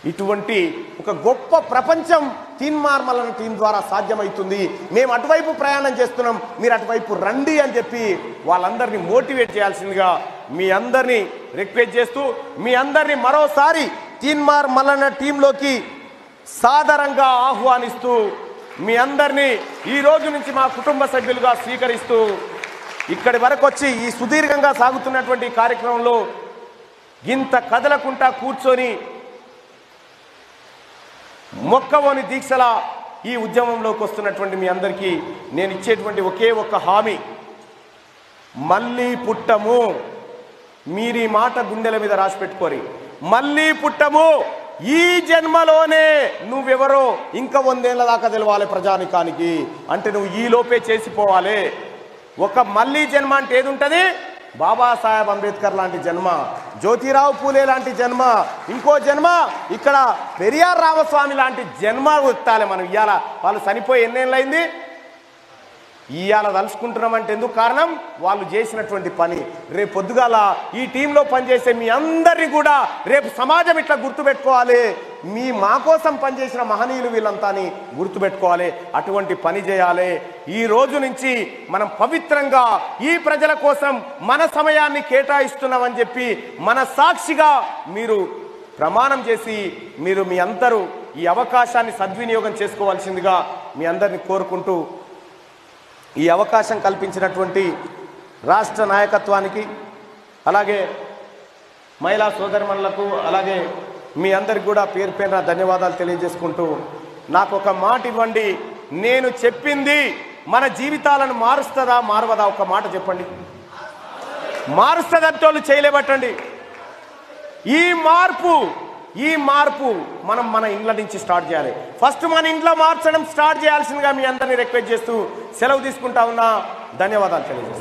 ఇటువంటి ఒక గొప్ప ప్రపంచం తీన్మార్మలన టీం ద్వారా సాధ్యమవుతుంది మేము అటువైపు ప్రయాణం చేస్తున్నాం మీరు అటువైపు రండి అని చెప్పి వాళ్ళందరినీ మోటివేట్ చేయాల్సిందిగా మీ అందరినీ రిక్వెస్ట్ చేస్తూ మీ అందరినీ మరోసారి తీన్మార్ మల్లన్న టీంలోకి సాదరంగా ఆహ్వానిస్తూ మీ అందరినీ ఈ రోజు నుంచి మా కుటుంబ సభ్యులుగా స్వీకరిస్తూ ఇక్కడి వరకు వచ్చి ఈ సుదీర్ఘంగా సాగుతున్నటువంటి ఈ కార్యక్రమంలో ఇంత కదలకుంటా కూర్చొని మొక్కవోని దీక్షల ఈ ఉద్యమంలోకి వస్తున్నటువంటి మీ అందరికీ నేను ఇచ్చేటువంటి ఒకే ఒక్క హామీ మళ్ళీ పుట్టము మీరు ఈ మాట గుండెల మీద రాసి పెట్టుకోరి మళ్ళీ పుట్టము ఈ జన్మలోనే నువ్వెవరో ఇంకా వందేళ్ల దాకా తెలవాలి ప్రజానికానికి అంటే నువ్వు ఈ లోపే చేసిపోవాలి ఒక మళ్ళీ జన్మ అంటే ఏది ఉంటుంది బాబాసాహెబ్ అంబేద్కర్ లాంటి జన్మ జ్యోతిరావు పూలే లాంటి జన్మ ఇంకో జన్మ ఇక్కడ పెరియార్ రామస్వామి లాంటి జన్మ ఎత్తాలి మనం ఇవాళ వాళ్ళు చనిపోయి ఎన్నేళ్ళైంది ఇవాళ తలుచుకుంటున్నామంటే ఎందుకు కారణం వాళ్ళు చేసినటువంటి పని రేపు పొద్దుగాల ఈ టీంలో పనిచేసే మీ అందరినీ కూడా రేపు సమాజం ఇట్లా గుర్తుపెట్టుకోవాలి మీ మా కోసం పనిచేసిన మహనీయులు వీళ్ళంతా అని గుర్తుపెట్టుకోవాలి అటువంటి పని చేయాలి ఈ రోజు నుంచి మనం పవిత్రంగా ఈ ప్రజల కోసం మన సమయాన్ని కేటాయిస్తున్నామని చెప్పి మన సాక్షిగా మీరు ప్రమాణం చేసి మీరు మీ అందరూ ఈ అవకాశాన్ని సద్వినియోగం చేసుకోవాల్సిందిగా మీ అందరిని కోరుకుంటూ ఈ అవకాశం కల్పించినటువంటి రాష్ట్ర నాయకత్వానికి అలాగే మహిళా సోదరిమణులకు అలాగే మీ అందరికి కూడా పేరు పేరున ధన్యవాదాలు తెలియజేసుకుంటూ నాకు ఒక మాట ఇవ్వండి నేను చెప్పింది మన జీవితాలను మారుస్తుందా మారవదా ఒక మాట చెప్పండి మారుస్తుందంటే వాళ్ళు చేయలేబట్టండి ఈ మార్పు ఈ మార్పు మనం మన ఇండ్ల నుంచి స్టార్ట్ చేయాలి ఫస్ట్ మన ఇంట్లో మార్చడం స్టార్ట్ చేయాల్సిందిగా మీ అందరినీ రిక్వెస్ట్ చేస్తూ సెలవు తీసుకుంటా ఉన్నా ధన్యవాదాలు తెలియజేస్తాను